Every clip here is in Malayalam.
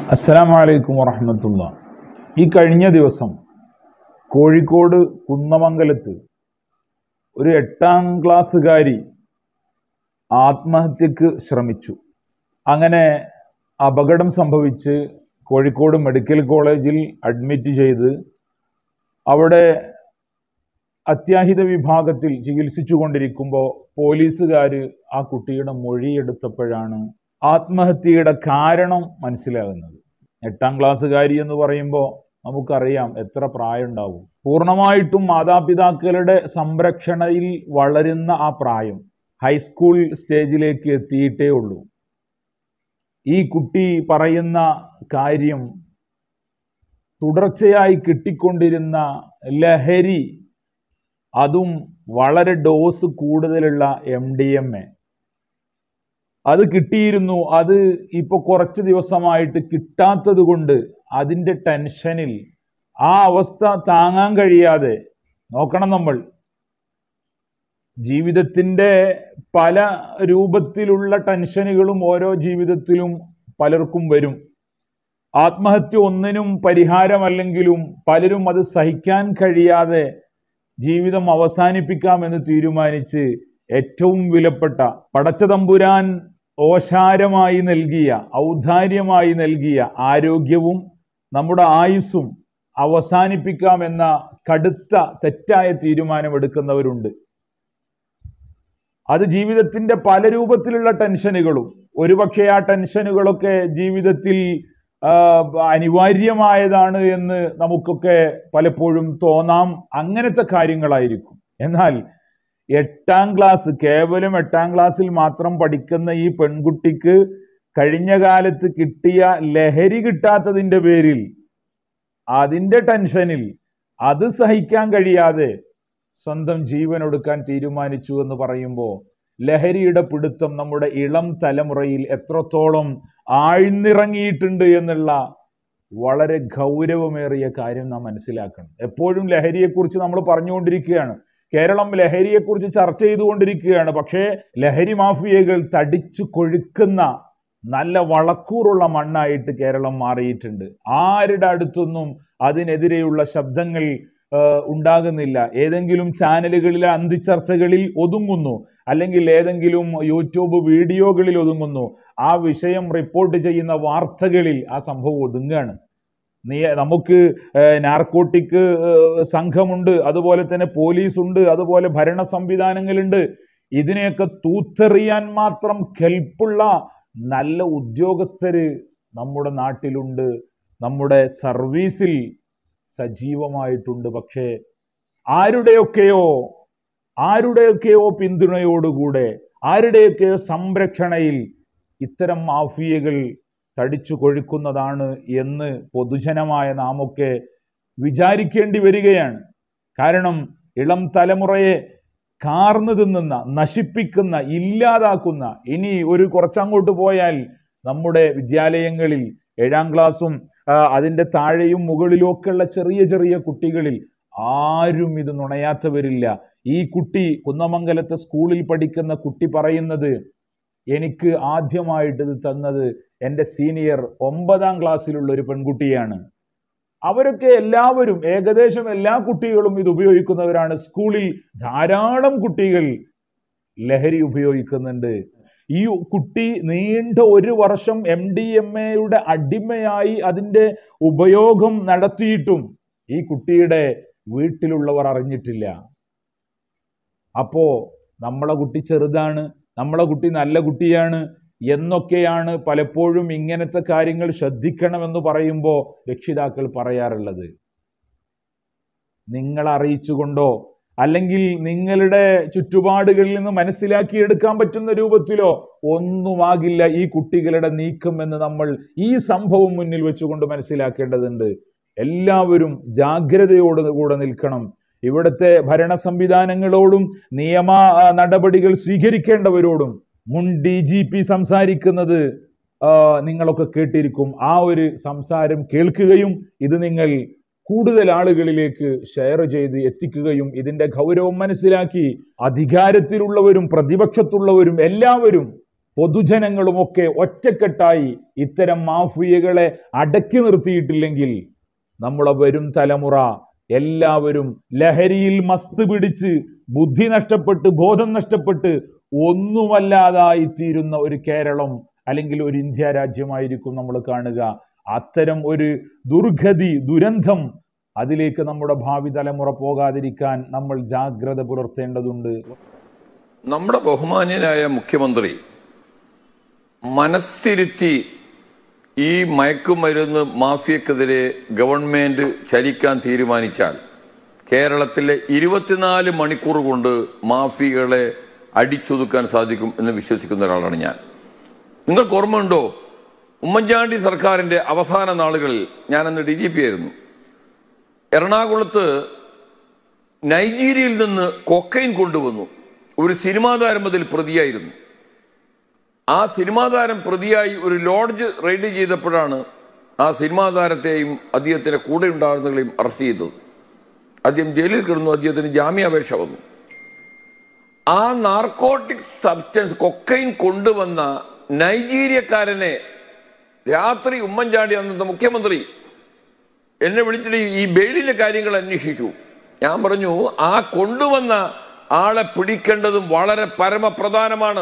അസ്സലാമു അലൈക്കും വറഹമത്തുള്ള ഈ കഴിഞ്ഞ ദിവസം കോഴിക്കോട് കുന്നമംഗലത്ത് ഒരു എട്ടാം ക്ലാസ്സുകാരി ആത്മഹത്യക്ക് ശ്രമിച്ചു അങ്ങനെ അപകടം സംഭവിച്ച് കോഴിക്കോട് മെഡിക്കൽ കോളേജിൽ അഡ്മിറ്റ് ചെയ്ത് അവിടെ അത്യാഹിത വിഭാഗത്തിൽ ചികിത്സിച്ചു കൊണ്ടിരിക്കുമ്പോൾ പോലീസുകാർ ആ കുട്ടിയുടെ മൊഴിയെടുത്തപ്പോഴാണ് ആത്മഹത്യയുടെ കാരണം മനസ്സിലാകുന്നത് എട്ടാം ക്ലാസ്സുകാരി എന്ന് പറയുമ്പോൾ നമുക്കറിയാം എത്ര പ്രായം ഉണ്ടാവും പൂർണ്ണമായിട്ടും മാതാപിതാക്കളുടെ സംരക്ഷണയിൽ വളരുന്ന ആ പ്രായം ഹൈസ്കൂൾ സ്റ്റേജിലേക്ക് എത്തിയിട്ടേ ഉള്ളൂ ഈ കുട്ടി പറയുന്ന കാര്യം തുടർച്ചയായി കിട്ടിക്കൊണ്ടിരുന്ന ലഹരി അതും വളരെ ഡോസ് കൂടുതലുള്ള എം ഡി എം എ അത് കിട്ടിയിരുന്നു അത് ഇപ്പൊ കുറച്ച് ദിവസമായിട്ട് കിട്ടാത്തത് കൊണ്ട് അതിൻ്റെ ടെൻഷനിൽ ആ അവസ്ഥ താങ്ങാൻ കഴിയാതെ നോക്കണം നമ്മൾ ജീവിതത്തിൻ്റെ പല രൂപത്തിലുള്ള ടെൻഷനുകളും ഓരോ ജീവിതത്തിലും പലർക്കും വരും ആത്മഹത്യ ഒന്നിനും പരിഹാരമല്ലെങ്കിലും പലരും അത് സഹിക്കാൻ കഴിയാതെ ജീവിതം അവസാനിപ്പിക്കാമെന്ന് തീരുമാനിച്ച് ഏറ്റവും വിലപ്പെട്ട പടച്ചതമ്പുരാൻ ഓശാരമായി നൽകിയ ഔദാര്യമായി നൽകിയ ആരോഗ്യവും നമ്മുടെ ആയുസ്സും അവസാനിപ്പിക്കാമെന്ന കടുത്ത തെറ്റായ തീരുമാനമെടുക്കുന്നവരുണ്ട് അത് ജീവിതത്തിന്റെ പല രൂപത്തിലുള്ള ടെൻഷനുകളും ഒരുപക്ഷെ ആ ടെൻഷനുകളൊക്കെ ജീവിതത്തിൽ ആ, അനിവാര്യമായതാണ് എന്ന് നമുക്കൊക്കെ പലപ്പോഴും തോന്നാം അങ്ങനത്തെ കാര്യങ്ങളായിരിക്കും എന്നാൽ എട്ടാം ക്ലാസ് കേവലം എട്ടാം ക്ലാസ്സിൽ മാത്രം പഠിക്കുന്ന ഈ പെൺകുട്ടിക്ക് കഴിഞ്ഞ കാലത്ത് കിട്ടിയ ലഹരി കിട്ടാത്തതിന്റെ പേരിൽ അതിന്റെ ടെൻഷനിൽ അത് സഹിക്കാൻ കഴിയാതെ സ്വന്തം ജീവൻ ഒടുക്കാൻ തീരുമാനിച്ചു എന്ന് പറയുമ്പോൾ ലഹരിയുടെ പിടുത്തം നമ്മുടെ ഇളം തലമുറയിൽ എത്രത്തോളം ആഴ്ന്നിറങ്ങിയിട്ടുണ്ട് എന്നുള്ള വളരെ ഗൗരവമേറിയ കാര്യം നാം മനസ്സിലാക്കണം എപ്പോഴും ലഹരിയെക്കുറിച്ച് നമ്മൾ പറഞ്ഞുകൊണ്ടിരിക്കുകയാണ് കേരളം ലഹരിയെക്കുറിച്ച് ചർച്ച ചെയ്തുകൊണ്ടിരിക്കുകയാണ് പക്ഷേ ലഹരി മാഫിയകൾ തടിച്ചു കൊഴുക്കുന്ന നല്ല വളക്കൂറുള്ള മണ്ണായിട്ട് കേരളം മാറിയിട്ടുണ്ട് ആരുടെ അടുത്തൊന്നും അതിനെതിരെയുള്ള ശബ്ദങ്ങൾ ആ, ഉണ്ടാകുന്നില്ല ഏതെങ്കിലും ചാനലുകളിലെ അന്തിച്ചർച്ചകളിൽ ഒതുങ്ങുന്നു അല്ലെങ്കിൽ ഏതെങ്കിലും യൂട്യൂബ് വീഡിയോകളിൽ ഒതുങ്ങുന്നു ആ വിഷയം റിപ്പോർട്ട് ചെയ്യുന്ന വാർത്തകളിൽ ആ സംഭവം ഒതുങ്ങാണ് നീ നമുക്ക് നാർക്കോട്ടിക് സംഘമുണ്ട് അതുപോലെ തന്നെ പോലീസ് ഉണ്ട് അതുപോലെ ഭരണ സംവിധാനങ്ങളുണ്ട് ഇതിനെയൊക്കെ തൂത്തെറിയാൻ മാത്രം കെൽപ്പുള്ള നല്ല ഉദ്യോഗസ്ഥര് നമ്മുടെ നാട്ടിലുണ്ട് നമ്മുടെ സർവീസിൽ സജീവമായിട്ടുണ്ട് പക്ഷേ ആരുടെയൊക്കെയോ ആരുടെയൊക്കെയോ പിന്തുണയോടുകൂടെ ആരുടെയൊക്കെയോ സംരക്ഷണയിൽ ഇത്തരം മാഫിയകൾ തടിച്ചു കൊഴുക്കുന്നതാണ് എന്ന് പൊതുജനമായ നാമൊക്കെ വിചാരിക്കേണ്ടി വരികയാണ് കാരണം ഇളം തലമുറയെ കാർന്നു തിന്നുന്ന നശിപ്പിക്കുന്ന ഇല്ലാതാക്കുന്ന ഇനി ഒരു കുറച്ചങ്ങോട്ട് പോയാൽ നമ്മുടെ വിദ്യാലയങ്ങളിൽ ഏഴാം ക്ലാസ്സും ആ, അതിൻ്റെ താഴെയും മുകളിലും ഒക്കെയുള്ള ചെറിയ ചെറിയ കുട്ടികളിൽ ആരും ഇത് നുണയാത്തവരില്ല ഈ കുട്ടി കുന്നമംഗലത്തെ സ്കൂളിൽ പഠിക്കുന്ന കുട്ടി പറയുന്നത് എനിക്ക് ആദ്യമായിട്ട് ഇത് തന്നത് എൻ്റെ സീനിയർ ഒമ്പതാം ക്ലാസ്സിലുള്ള ഒരു പെൺകുട്ടിയാണ് അവരൊക്കെ എല്ലാവരും ഏകദേശം എല്ലാ കുട്ടികളും ഇത് ഉപയോഗിക്കുന്നവരാണ് സ്കൂളിൽ ധാരാളം കുട്ടികൾ ലഹരി ഉപയോഗിക്കുന്നുണ്ട് ഈ കുട്ടി നീണ്ട ഒരു വർഷം എം ഡി എം എയുടെ അടിമയായി അതിൻ്റെ ഉപയോഗം നടത്തിയിട്ടും ഈ കുട്ടിയുടെ വീട്ടിലുള്ളവർ അറിഞ്ഞിട്ടില്ല അപ്പോ നമ്മളെ കുട്ടി ചെറുതാണ് നമ്മളെ കുട്ടി നല്ല കുട്ടിയാണ് എന്നൊക്കെയാണ് പലപ്പോഴും ഇങ്ങനത്തെ കാര്യങ്ങൾ ശ്രദ്ധിക്കണമെന്ന് പറയുമ്പോൾ രക്ഷിതാക്കൾ പറയാറുള്ളത് നിങ്ങൾ അറിയിച്ചുകൊണ്ടോ അല്ലെങ്കിൽ നിങ്ങളുടെ ചുറ്റുപാടുകളിൽ നിന്ന് മനസ്സിലാക്കിയെടുക്കാൻ പറ്റുന്ന രൂപത്തിലോ ഒന്നുമാകില്ല ഈ കുട്ടികളുടെ നീക്കം എന്ന് നമ്മൾ ഈ സംഭവം മുന്നിൽ വെച്ചുകൊണ്ട് മനസ്സിലാക്കേണ്ടതുണ്ട് എല്ലാവരും ജാഗ്രതയോട് കൂടെ നിൽക്കണം ഇവിടുത്തെ ഭരണ സംവിധാനങ്ങളോടും നിയമ ആ, നടപടികൾ സ്വീകരിക്കേണ്ടവരോടും മുൻ ഡി ജി പി സംസാരിക്കുന്നത് ആ, നിങ്ങളൊക്കെ കേട്ടിരിക്കും ആ ഒരു സംസാരം കേൾക്കുകയും ഇത് നിങ്ങൾ കൂടുതൽ ആളുകളിലേക്ക് ഷെയർ ചെയ്ത് എത്തിക്കുകയും ഇതിന്റെ ഗൗരവം മനസ്സിലാക്കി അധികാരത്തിലുള്ളവരും പ്രതിപക്ഷത്തുള്ളവരും എല്ലാവരും പൊതുജനങ്ങളുമൊക്കെ ഒറ്റക്കെട്ടായി ഇത്തരം മാഫിയകളെ അടക്കി നിർത്തിയിട്ടില്ലെങ്കിൽ നമ്മളെ വരും തലമുറ എല്ലാവരും ലഹരിയിൽ മസ്ത് പിടിച്ച് ബുദ്ധി നഷ്ടപ്പെട്ട് ബോധം നഷ്ടപ്പെട്ട് ഒന്നുമല്ലാതായിത്തീരുന്ന ഒരു കേരളം അല്ലെങ്കിൽ ഒരു ഇന്ത്യ രാജ്യമായിരിക്കും നമ്മൾ കാണുക അത്തരം ഒരു ദുർഗതി ദുരന്തം അതിലേക്ക് നമ്മുടെ ഭാവി തലമുറ പോകാതിരിക്കാൻ നമ്മൾ ജാഗ്രത പുലർത്തേണ്ടതുണ്ട് നമ്മുടെ ബഹുമാന്യനായ മുഖ്യമന്ത്രി മനസ്സിരുത്തി ഈ മയക്കുമരുന്ന് മാഫിയക്കെതിരെ ഗവൺമെന്റ് ചലിക്കാൻ തീരുമാനിച്ചാൽ കേരളത്തിലെ ഇരുപത്തിനാല് മണിക്കൂർ കൊണ്ട് മാഫിയകളെ അടിച്ചൊതുക്കാൻ സാധിക്കും എന്ന് വിശ്വസിക്കുന്ന ഒരാളാണ് ഞാൻ നിങ്ങൾക്ക് ഓർമ്മയുണ്ടോ ഉമ്മൻചാണ്ടി സർക്കാരിന്റെ അവസാന നാളുകളിൽ ഞാനന്ന് ഡി ജി പി ആയിരുന്നു എറണാകുളത്ത് നൈജീരിയയിൽ നിന്ന് കൊക്കൈൻ കൊണ്ടുവന്നു ഒരു സിനിമാ താരം അതിൽ പ്രതിയായിരുന്നു ആ സിനിമാ താരം പ്രതിയായി ഒരു ലോഡ്ജ് റെയ്ഡ് ചെയ്തപ്പോഴാണ് ആ സിനിമാ താരത്തെയും അദ്ദേഹത്തിന്റെ കൂടെ ഉണ്ടായിരുന്നവരെയും അറസ്റ്റ് ചെയ്തത് അദ്ദേഹം ജയിലിൽ കിടന്നു അദ്ദേഹത്തിന് ജാമ്യാപേക്ഷ വന്നു ആ നാർക്കോട്ടിക് സബ്സ്റ്റൻസ് കൊക്കൈൻ കൊണ്ടുവന്ന നൈജീരിയക്കാരനെ രാത്രി ഉമ്മൻചാണ്ടി അന്നത്തെ മുഖ്യമന്ത്രി എന്നെ വിളിച്ചിട്ട് ഈ ബെയിലിന്റെ കാര്യങ്ങൾ അന്വേഷിച്ചു ഞാൻ പറഞ്ഞു ആ കൊണ്ടുവന്ന ആളെ പിടിക്കേണ്ടതും വളരെ പരമപ്രധാനമാണ്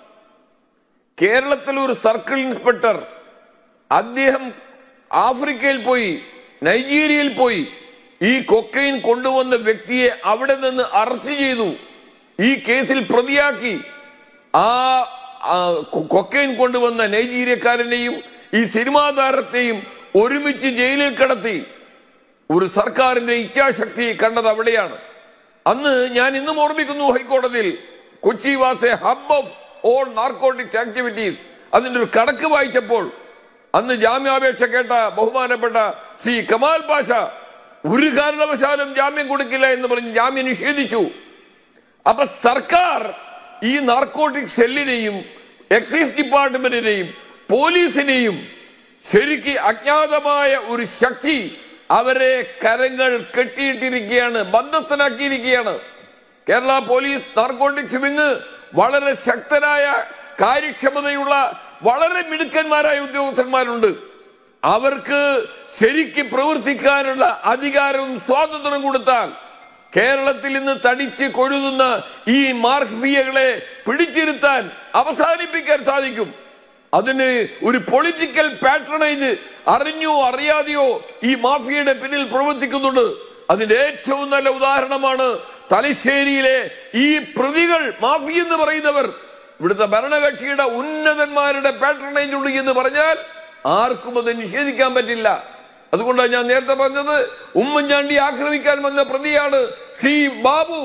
കേരളത്തിൽ ഒരു സർക്കിൾ ഇൻസ്പെക്ടർ അദ്ദേഹം ആഫ്രിക്കയിൽ പോയി നൈജീരിയയിൽ പോയി ഈ കൊക്കൈൻ കൊണ്ടുവന്ന വ്യക്തിയെ അവിടെ നിന്ന് അറസ്റ്റ് ചെയ്തു ഈ കേസിൽ പ്രതിയാക്കി ആ ആ, കൊ- കൊക്കൈൻ കൊണ്ടുവന്ന നൈജീരിയക്കാരനെയും ഈ സിനിമാ താരത്തെയും ഒരുമിച്ച് ജയിലിൽ കിടത്തി ഒരു സർക്കാരിന്റെ ഇച്ഛാശക്തി കണ്ടത് അവിടെയാണ് അന്ന് ഞാൻ ഇന്നും ഓർമ്മിക്കുന്നു ഹൈക്കോടതിയിൽ Kochi was a hub of all narcotics activities അതിന്റെ ഒരു കണക്ക് വായിച്ചപ്പോൾ അന്ന് ജാമ്യാപേക്ഷ കേട്ട ബഹുമാനപ്പെട്ട സി കമാൽ പാഷ ഒരു കാരണവശാലും ജാമ്യം കൊടുക്കില്ല എന്ന് പറഞ്ഞ് ജാമ്യം നിഷേധിച്ചു അപ്പൊ സർക്കാർ ഈ നാർക്കോട്ടിക് സെല്ലിനെയും എക്സൈസ് ഡിപ്പാർട്ട്മെന്റിനെയും പോലീസിനെയും ശരിക്ക് അജ്ഞാതമായ ഒരു ശക്തി അവരെ കരങ്ങൾ കെട്ടിയിട്ടിരിക്കുകയാണ് ബന്ധസ്ഥനാക്കിയിരിക്കുകയാണ് കേരള പോലീസ് നാർക്കോട്ടിക്സ് വിങ് വളരെ ശക്തരായ കാര്യക്ഷമതയുള്ള വളരെ മിടുക്കന്മാരായ ഉദ്യോഗസ്ഥന്മാരുണ്ട് അവർക്ക് ശരിക്ക് പ്രവർത്തിക്കാനുള്ള അധികാരവും സ്വാതന്ത്ര്യവും കൊടുത്താൽ കേരളത്തിൽ ഇന്ന് തടിച്ച് കൊഴുതുന്ന ഈ മാർഫിയകളെ പിടിച്ചിരുത്താൻ അവസാനിപ്പിക്കാൻ സാധിക്കും അതിന് ഒരു പൊളിറ്റിക്കൽ പാറ്റേണേജ് അറിഞ്ഞോ അറിയാതെയോ ഈ മാഫിയയുടെ പിന്നിൽ പ്രവർത്തിക്കുന്നുണ്ട് അതിന്റെ ഏറ്റവും നല്ല ഉദാഹരണമാണ് തലശ്ശേരിയിലെ ഈ പ്രതികൾ മാഫി എന്ന് പറയുന്നവർ ഇവിടുത്തെ ഭരണകക്ഷിയുടെ ഉന്നതന്മാരുടെ പാറ്റേണേജ് ഉണ്ട് എന്ന് പറഞ്ഞാൽ ആർക്കും അത് നിഷേധിക്കാൻ പറ്റില്ല അതുകൊണ്ടാണ് ഞാൻ നേരത്തെ പറഞ്ഞത് ഉമ്മൻചാണ്ടി ആക്രമിക്കാൻ വന്ന പ്രതിയാണ് സി ബാബു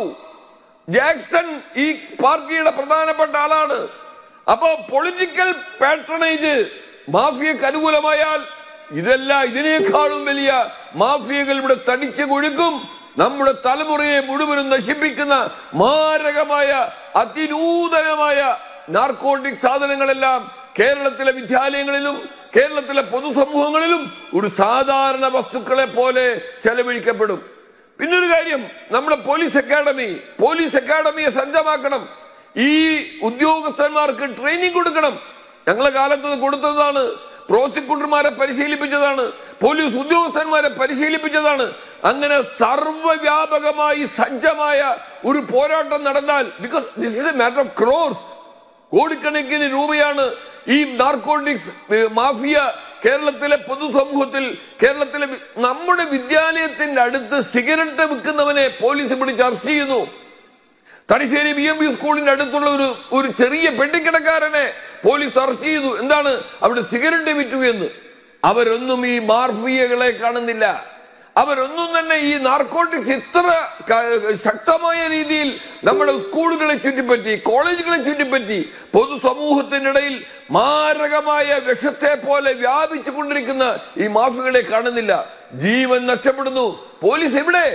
ജാക്സൺ ഈ പാർട്ടിയുടെ പ്രധാനപ്പെട്ട ആളാണ് അപ്പോ പൊളിറ്റിക്കൽ പാട്രണേജ് മാഫിയക്ക് അനുകൂലമായാൽ ഇതെല്ലാം ഇതിനേക്കാളും വലിയ മാഫിയകൾ ഇവിടെ തടിച്ചു കൊഴുക്കും നമ്മുടെ തലമുറയെ മുഴുവനും നശിപ്പിക്കുന്ന മാരകമായ അതിനൂതനമായ നാർക്കോട്ടിക് സാധനങ്ങളെല്ലാം കേരളത്തിലെ വിദ്യാലയങ്ങളിലും കേരളത്തിലെ പൊതുസമൂഹങ്ങളിലും ഒരു സാധാരണ വസ്തുക്കളെ പോലെ ചെലവഴിക്കപ്പെടും പിന്നൊരു കാര്യം നമ്മുടെ പോലീസ് അക്കാഡമി പോലീസ് അക്കാഡമിയെ സജ്ജമാക്കണം ഈ ഉദ്യോഗസ്ഥന്മാർക്ക് ട്രെയിനിങ് കൊടുക്കണം ഞങ്ങളെ കാലത്ത് ഇത് കൊടുത്തതാണ് പ്രോസിക്യൂട്ടർമാരെ പരിശീലിപ്പിച്ചതാണ് പോലീസ് ഉദ്യോഗസ്ഥന്മാരെ പരിശീലിപ്പിച്ചതാണ് അങ്ങനെ സർവ്വവ്യാപകമായി സജ്ജമായ ഒരു പോരാട്ടം നടന്നാൽ because this is a matter of crores കോടിക്കണക്കിന് രൂപയാണ് ഈ നാർക്കോട്ടിക്സ് മാഫിയ കേരളത്തിലെ പൊതുസമൂഹത്തിൽ കേരളത്തിലെ വി- നമ്മുടെ വിദ്യാലയത്തിന്റെ അടുത്ത് സിഗരറ്റ് വിൽക്കുന്നവനെ പോലീസ് പിടിച്ച് അറസ്റ്റ് ചെയ്യുന്നു തലശ്ശേരി ബി എം ബി സ്കൂളിന്റെ അടുത്തുള്ള ഒരു ഒരു ചെറിയ പെട്ടിക്കിടക്കാരനെ പോലീസ് അറസ്റ്റ് ചെയ്തു എന്താണ് അവിടെ സിഗരറ്റ് വിറ്റു എന്ന് അവരൊന്നും ഈ മാർഫിയകളെ കാണുന്നില്ല അവരൊന്നും തന്നെ ഈ നാർക്കോട്ടിക്സ് ഇത്ര ക- ശക്തമായ രീതിയിൽ നമ്മുടെ സ്കൂളുകളെ ചുറ്റിപ്പറ്റി കോളേജുകളെ ചുറ്റിപ്പറ്റി പൊതുസമൂഹത്തിനിടയിൽ മാരകമായ വിഷത്തെ പോലെ വ്യാപിച്ചു കൊണ്ടിരിക്കുന്ന ഈ മാഫിയകളെ കാണുന്നില്ല ജീവൻ നഷ്ടപ്പെടുന്നു പോലീസ് എവിടെ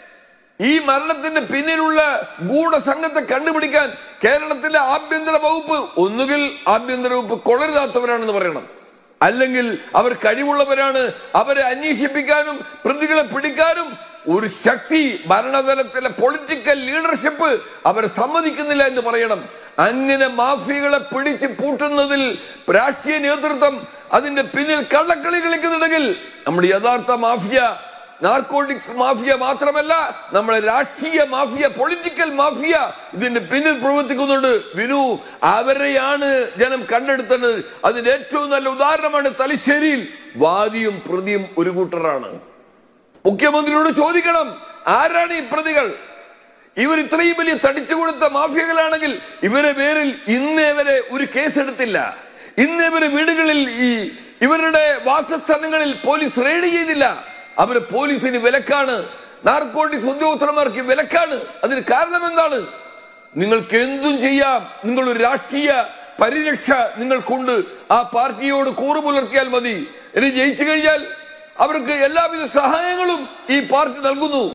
ഈ മരണത്തിന്റെ പിന്നിലുള്ള ഗൂഢസംഘത്തെ കണ്ടുപിടിക്കാൻ കേരളത്തിലെ ആഭ്യന്തര വകുപ്പ് ഒന്നുകിൽ ആഭ്യന്തര വകുപ്പ് കൊളരുതാത്തവരാണെന്ന് പറയണം അല്ലെങ്കിൽ അവർ കഴിവുള്ളവരാണ് അവരെ അന്വേഷിപ്പിക്കാനും പ്രതികളെ പിടിക്കാനും ഒരു ശക്തി ഭരണതലത്തിലെ പൊളിറ്റിക്കൽ ലീഡർഷിപ്പ് അവരെ സമ്മതിക്കുന്നില്ല എന്ന് പറയണം അങ്ങനെ മാഫിയകളെ പിടിച്ച് പൂട്ടുന്നതിൽ രാഷ്ട്രീയ നേതൃത്വം അതിന്റെ പിന്നിൽ കള്ളക്കളി കളിക്കുന്നുണ്ടെങ്കിൽ നമ്മുടെ യഥാർത്ഥ മാഫിയ നാർക്കോട്ടിക്സ് മാഫിയ മാത്രമല്ല നമ്മളെ രാഷ്ട്രീയ മാഫിയ പൊളിറ്റിക്കൽ മാഫിയ ഇതിന്റെ പിന്നിൽ പ്രവർത്തിക്കുന്നുണ്ട് വിനു അവരെയാണ് ജനം കണ്ടെടുത്തത് അതിന്റെ ഏറ്റവും നല്ല ഉദാഹരണമാണ് തലശ്ശേരിയിൽ വാദിയും പ്രതിയും ഒരു കൂട്ടറാണ് മുഖ്യമന്ത്രിയോട് ചോദിക്കണം ആരാണ് ഈ പ്രതികൾ ഇവർ ഇത്രയും വലിയ തടിച്ചു കൊടുത്ത മാഫിയകളാണെങ്കിൽ ഇവരെ പേരിൽ ഇന്നേ വരെ ഒരു കേസെടുത്തില്ല ഇന്നേ വരെ വീടുകളിൽ ഈ ഇവരുടെ വാസസ്ഥലങ്ങളിൽ പോലീസ് റെയ്ഡ് ചെയ്തില്ല അവര് പോലീസിന് വിലക്കാണ് നാർക്കോട്ടിക്സ് ഉദ്യോഗസ്ഥന്മാർക്ക് വിലക്കാണ് അതിന് കാരണം എന്താണ് നിങ്ങൾക്ക് എന്തും ചെയ്യാം നിങ്ങൾ ഒരു രാഷ്ട്രീയ പരിരക്ഷ നിങ്ങൾക്കുണ്ട് ആ പാർട്ടിയോട് കൂറു പുലർത്തിയാൽ മതി ഇനി ജയിച്ചു കഴിഞ്ഞാൽ അവർക്ക് എല്ലാവിധ സഹായങ്ങളും ഈ പാർട്ടി നൽകുന്നു